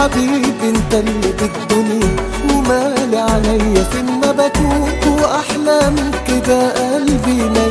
حبيبي انت اللي بالدنيا ومالي عليا فين ما بكون واحلام كده قلبي ما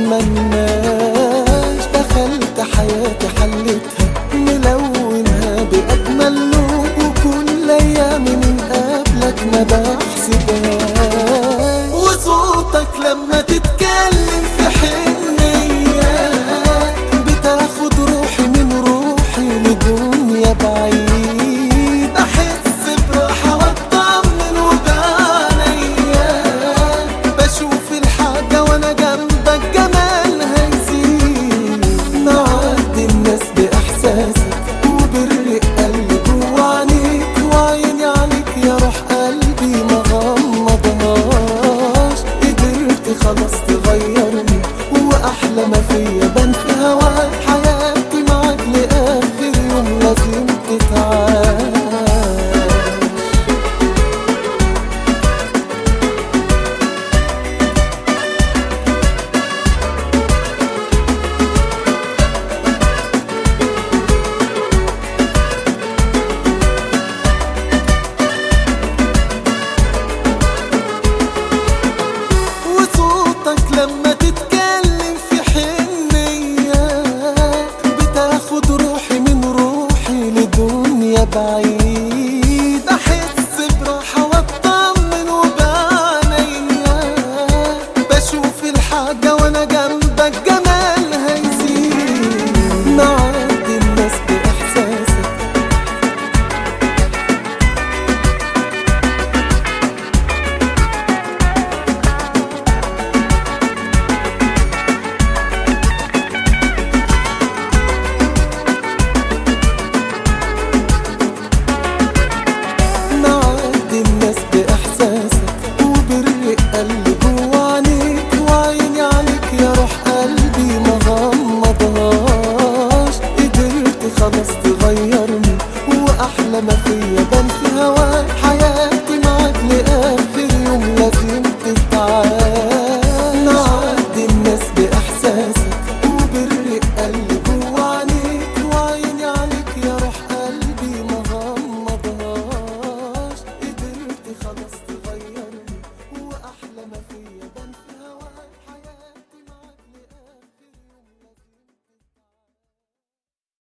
يتمناش دخلت حياتي حلتها ملونها باجمل لون وكل ايامي من قبلك ما بحسبهاش وصوتك لما تتكلم في حنية بتاخد روحي من روحي لدنيا بعيد احس براحة واطمن وبعنيا بشوف الحاجة وانا جنبك جمالها يزيد معدي الناس باحساسك وبرق قلبي جوا عينيك وعيني عليك يا روح قلبي ما غمضهاش قدرت خلاص تغيرني واحلى ما فيا بان في هواك حياتي معاك لاخر يوم لازم تتعاش وصوتك لما تتكلم في حنية بتاخد روحي من روحي لدنيا بعيد أحس براحة واطمن وبعنيا بشوف الحاجة وأنا جنبك جمالها يزيد معدي الناس بإحساسك معدي الناس بإحساسك وبرق قلبي جوا عينيك وعيني عليك يا روح قلبي ما غمضهاش قدرت خلاص تغيرني وأحلى ما فيا بان في هواك حياتي